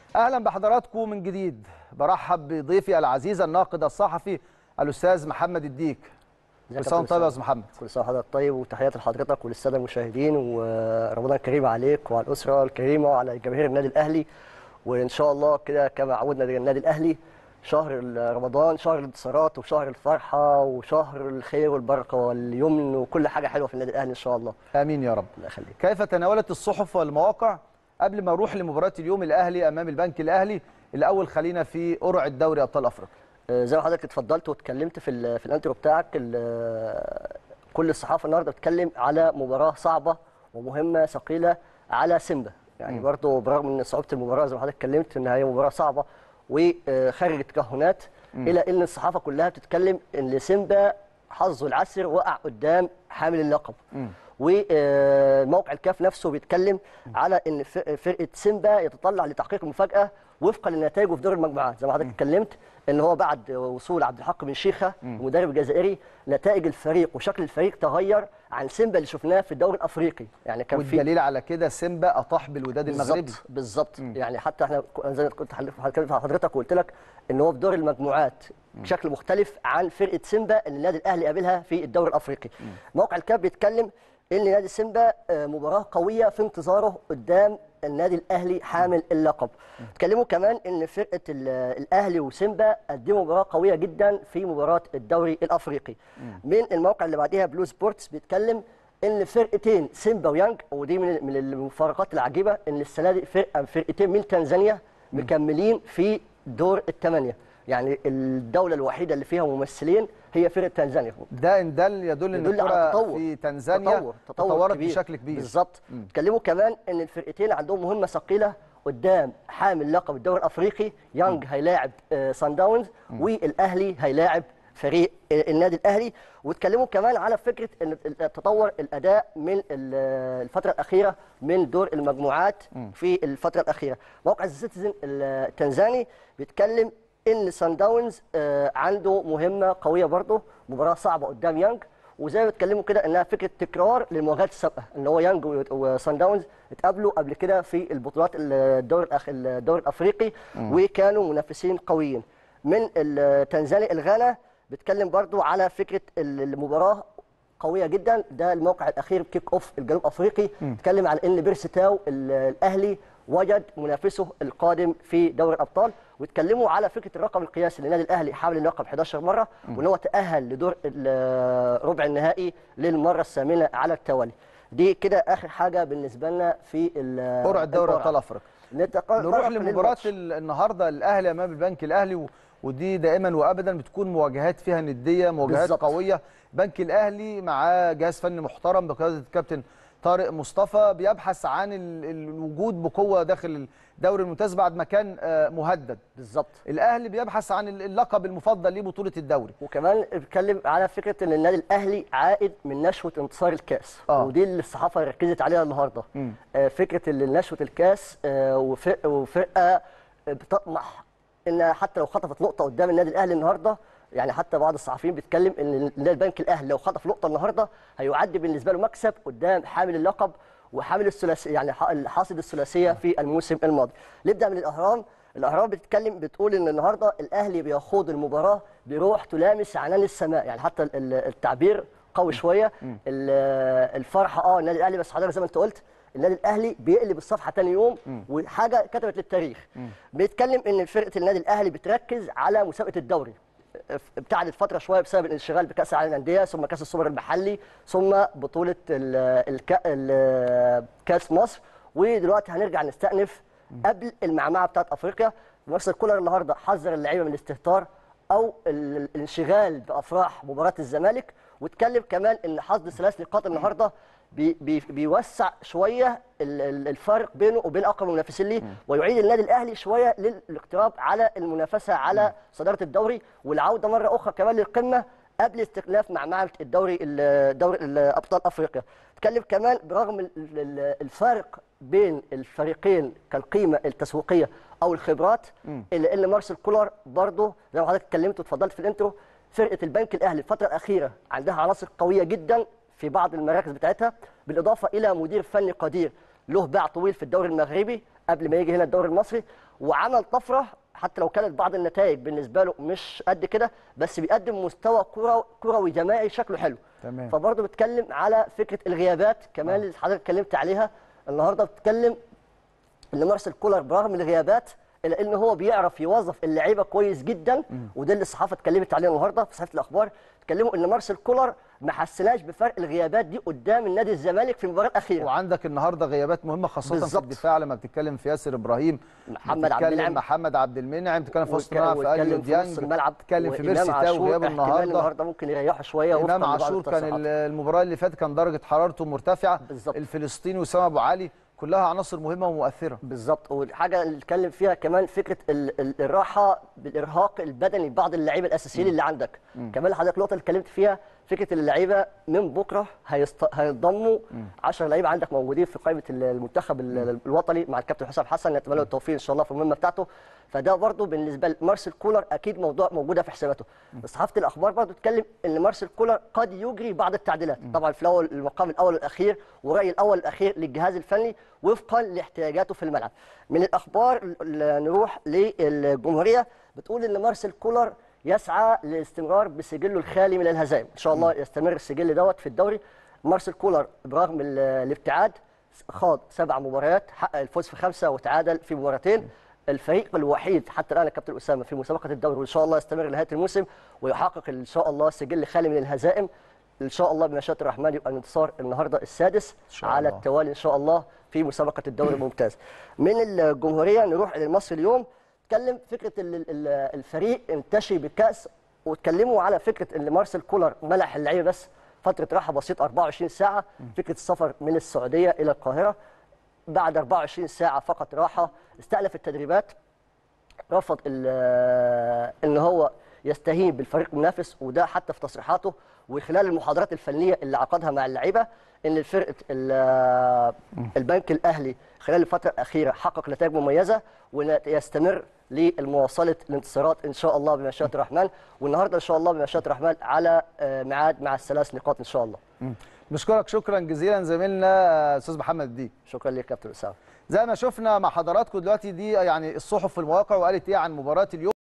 اهلا بحضراتكم من جديد برحب بضيفي العزيز الناقد الصحفي الاستاذ محمد الديك كل سنه وانت طيب يا استاذ محمد كل سنه وحضرتك طيب وتحياتي لحضرتك وللساده المشاهدين ورمضان كريم عليك وعلى الاسره الكريمه وعلى جماهير النادي الاهلي وان شاء الله كده كما عودنا للنادي الاهلي شهر رمضان شهر الانتصارات وشهر الفرحه وشهر الخير والبركه واليمن وكل حاجه حلوه في النادي الاهلي ان شاء الله امين يا رب الله يخليك كيف تناولت الصحف والمواقع قبل ما اروح لمباراه اليوم الاهلي امام البنك الاهلي الاول خلينا في قرعه دوري ابطال افريقيا آه، زي ما حضرتك اتفضلت واتكلمت في ال في الانترو بتاعك ال- كل الصحافه النهارده بتتكلم على مباراه صعبه ومهمه ثقيله على سيمبا يعني مم. برضه برغم ان صعوبه المباراه زي ما حضرتك اتكلمت ان هي مباراه صعبه وخارج التكهنات الى ان الصحافه كلها بتتكلم ان سيمبا حظه العسر وقع قدام حامل اللقب مم. وموقع الكاف نفسه بيتكلم على ان ف- فرقه سيمبا يتطلع لتحقيق المفاجاه وفقا لنتائجه في دور المجموعات زي ما حضرتك اتكلمت ان هو بعد وصول عبد الحق بن شيخه المدرب الجزائري نتائج الفريق وشكل الفريق تغير عن سيمبا اللي شفناه في الدوري الافريقي يعني كان في والدليل على كده سيمبا اطاح بالوداد المغربي بالظبط بالظبط يعني حتى احنا ك- زي ما كنت هتكلم مع حضرتك وقلت لك ان هو في دور المجموعات بشكل مختلف عن فرقه سيمبا اللي النادي الاهلي قابلها في الدوري الافريقي موقع الكاب بيتكلم ان نادي سيمبا آه، مباراه قويه في انتظاره قدام النادي الاهلي حامل اللقب اتكلموا كمان ان فرقه ال- الاهلي وسيمبا قدموا مباراه قويه جدا في مباراه الدوري الافريقي من الموقع اللي بعديها بلو سبورتس بيتكلم ان فرقتين سيمبا ويانج ودي من من المفارقات العجيبه ان السنه دي فرقه فرقتين من تنزانيا مكملين في دور الثمانيه يعني الدوله الوحيده اللي فيها ممثلين هي فرقه تنزانيا ده ان دل يدل ان يدل على الكره تطور في تنزانيا تطور تطور تطورت كبير. بشكل كبير بالظبط اتكلموا كمان ان الفرقتين عندهم مهمه ثقيله قدام حامل لقب الدوري الافريقي يانج هيلاعب آه، سان داونز والاهلي هيلاعب فريق آه، النادي الاهلي واتكلموا كمان على فكره ان تطور الاداء من ال- الفتره الاخيره من دور المجموعات في الفتره الاخيره موقع السيتيزن التنزاني بيتكلم ان سان داونز آه، عنده مهمه قويه برضه مباراه صعبه قدام يانج وزي ما بيتكلموا كده انها فكره تكرار للمواجهات السابقه ان هو يانج و- وسان داونز اتقابلوا قبل كده في البطولات الدوري الأخ... الدوري الافريقي وكانوا منافسين قويين من ال- تنزانيا الغانا بيتكلم برضو على فكره ال- المباراه قويه جدا ده الموقع الاخير كيك اوف الجنوب افريقي اتكلم على ان بيرستاو ال- الاهلي وجد منافسه القادم في دوري الابطال واتكلموا على فكره الرقم القياسي للنادي الاهلي حامل اللقب 11 مره وان هو تاهل لدور ال- ربع النهائي للمره الثامنه على التوالي دي كده اخر حاجه بالنسبه لنا في ال- قرعه دوري القرعة. ابطال افريقيا نتق- نروح نروح لمباراه للماتش. ال- النهارده الاهلي امام البنك الاهلي و- ودي دائما وابدا بتكون مواجهات فيها نديه مواجهات بالظبط. قويه بنك الاهلي معاه جهاز فني محترم بقياده الكابتن طارق مصطفى بيبحث عن ال- الوجود بقوه داخل الدوري الممتاز بعد ما كان آه، مهدد بالظبط الاهلي بيبحث عن اللقب المفضل ليه بطوله الدوري وكمان بيتكلم على فكره ان النادي الاهلي عائد من نشوه انتصار الكاس آه. ودي اللي الصحافه ركزت عليها النهارده مم. آه فكره اللي نشوه الكاس آه وفرقه, وفرقة بتطمح انها حتى لو خطفت نقطه قدام النادي الاهلي النهارده يعني حتى بعض الصحفيين بيتكلم ان النادي البنك الاهلي لو خطف نقطه النهارده هيعد بالنسبه له مكسب قدام حامل اللقب وحامل الثلاثيه يعني ح- حاصد الثلاثيه في الموسم الماضي نبدا من الاهرام الاهرام بتتكلم بتقول ان النهارده الاهلي بيخوض المباراه بروح تلامس عنان السماء يعني حتى ال- ال- التعبير قوي شويه ال- الفرحه اه النادي الاهلي بس حضرتك زي ما انت قلت النادي الاهلي بيقلب الصفحه تاني يوم وحاجه كتبت للتاريخ بيتكلم ان فرقه النادي الاهلي بتركز على مسابقه الدوري ابتعدت فتره شويه بسبب الانشغال بكاس العالم للانديه ثم كاس السوبر المحلي ثم بطوله ال- الك- ال- كاس مصر ودلوقتي هنرجع نستأنف قبل المعمعه بتاعت افريقيا مارسيل كولر النهارده حذر اللعيبه من الاستهتار او ال- الانشغال بافراح مباراه الزمالك واتكلم كمان ان حصد ثلاث نقاط النهارده بي بي بيوسع شويه ال- ال- الفرق بينه وبين اقرب المنافسين ليه ويعيد النادي الاهلي شويه للاقتراب على المنافسه على صداره الدوري والعوده مره اخرى كمان للقمه قبل استخلاف معمعه الدوري الدوري ابطال افريقيا اتكلم كمان برغم ال- ال- الفارق بين الفريقين كالقيمه التسويقيه او الخبرات الا ان مارسيل كولر برضه زي ما حضرتك اتكلمت واتفضلت في الانترو فرقه البنك الاهلي الفتره الاخيره عندها عناصر قويه جدا في بعض المراكز بتاعتها بالاضافه الى مدير فني قدير له باع طويل في الدوري المغربي قبل ما يجي هنا الدوري المصري وعمل طفره حتى لو كانت بعض النتائج بالنسبه له مش قد كده بس بيقدم مستوى كرة كروي جماعي شكله حلو تمام. فبرضه بتكلم على فكره الغيابات كمان اللي حضرتك اتكلمت عليها النهارده بتتكلم ان مارسيل كولر برغم الغيابات الا ان هو بيعرف يوظف اللعيبه كويس جدا وده اللي الصحافه اتكلمت عليه النهارده في صحيفه الاخبار اتكلموا ان مارسيل كولر ما حسناش بفرق الغيابات دي قدام النادي الزمالك في المباراه الاخيره وعندك النهارده غيابات مهمه خاصه بالظبط. في الدفاع لما بتتكلم في ياسر ابراهيم محمد عبد بتتكلم المنعم. محمد عبد المنعم بتتكلم في وسط واتك- الملعب في اليو واتكلم في نص ديانج الملعب بتتكلم في وإمام ميرسي تاو عاشور غياب احتمال النهارده النهارده ممكن يريحوا شويه وفقاً امام لبعض عاشور كان التصريحات. المباراه اللي فاتت كان درجه حرارته مرتفعه بالظبط. الفلسطيني وسام ابو علي كلها عناصر مهمه ومؤثره بالظبط والحاجه اللي اتكلم فيها كمان فكره ال- ال- الراحه بالارهاق البدني لبعض اللعيبه الاساسيين اللي عندك كمان حضرتك النقطه اللي اتكلمت فيها فكره اللعيبه من بكره هيست... هينضموا 10 لعيبه عندك موجودين في قائمه ال- المنتخب ال- الوطني مع الكابتن حسام حسن نتمنى له التوفيق ان شاء الله في المهمه بتاعته فده برضه بالنسبه لمارسيل كولر اكيد موضوع موجوده في حساباته بس صحافه الاخبار برضه تتكلم ان مارسيل كولر قد يجري بعض التعديلات طبعا في الاول المقام الاول والاخير والراي الاول والاخير للجهاز الفني وفقا لاحتياجاته في الملعب من الاخبار ال- نروح للجمهوريه بتقول ان مارسيل كولر يسعى للاستمرار بسجله الخالي من الهزائم ان شاء الله يستمر السجل دوت في الدوري مارسيل كولر برغم ال- الابتعاد خاض سبع مباريات حقق الفوز في خمسه وتعادل في مباراتين الفريق الوحيد حتى الان يا كابتن اسامه في مسابقه الدوري وان شاء الله يستمر لنهايه الموسم ويحقق ان شاء الله سجل خالي من الهزائم ان شاء الله بمشيئه الرحمن يبقى الانتصار النهارده السادس شاء على الله. التوالي ان شاء الله في مسابقه الدوري الممتاز من الجمهوريه نروح للمصري اليوم اتكلم فكره ال- ال- الفريق انتشي بالكاس واتكلموا على فكره ان مارسيل كولر ملح اللعيبه بس فتره راحه بسيطه 24 ساعه فكره السفر من السعوديه الى القاهره بعد 24 ساعه فقط راحه استأنف التدريبات رفض ال- ان هو يستهين بالفريق المنافس وده حتى في تصريحاته وخلال المحاضرات الفنيه اللي عقدها مع اللعيبه ان الفرقه ال- البنك الاهلي خلال الفتره الاخيره حقق نتائج مميزه ويستمر للمواصله الانتصارات ان شاء الله بمشيئه الرحمن والنهارده ان شاء الله بمشيئه الرحمن على آه، ميعاد مع الثلاث نقاط ان شاء الله بشكرك شكرا جزيلا زميلنا استاذ محمد الدين شكرا لك كابتن اسامه زي ما شفنا مع حضراتكم دلوقتي دي يعني الصحف في المواقع وقالت ايه عن مباراه اليوم